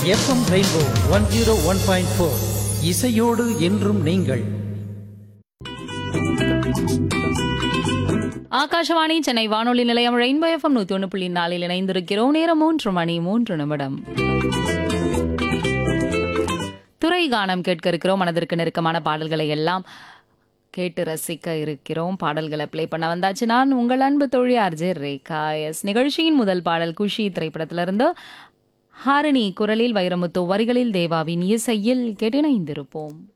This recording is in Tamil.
FM rainbow one zero one point four இசையோடு என்றும் நீங்கள் ஆகாஷவாணி சென்னை வானொலி நிலையம் ரெயின்போ எஃப்எம் நூத்தி ஒன்று புள்ளி நாலில் இணைந்திருக்கிறோம் நேரம் மூன்று மணி மூன்று நிமிடம் துறை கானம் கேட்க இருக்கிறோம் மனதிற்கு நெருக்கமான பாடல்களை எல்லாம் கேட்டு ரசிக்க இருக்கிறோம் பாடல்களை ப்ளே பண்ண வந்தாச்சு நான் உங்கள் அன்பு தோழி ஆர்ஜே ரேகா எஸ் நிகழ்ச்சியின் முதல் பாடல் குஷி திரைப்படத்திலிருந்து ஹாரிணி குரலில் வைரமுத்து வரிகளில் தேவாவின் இசையில் கேட்டு இணைந்திருப்போம்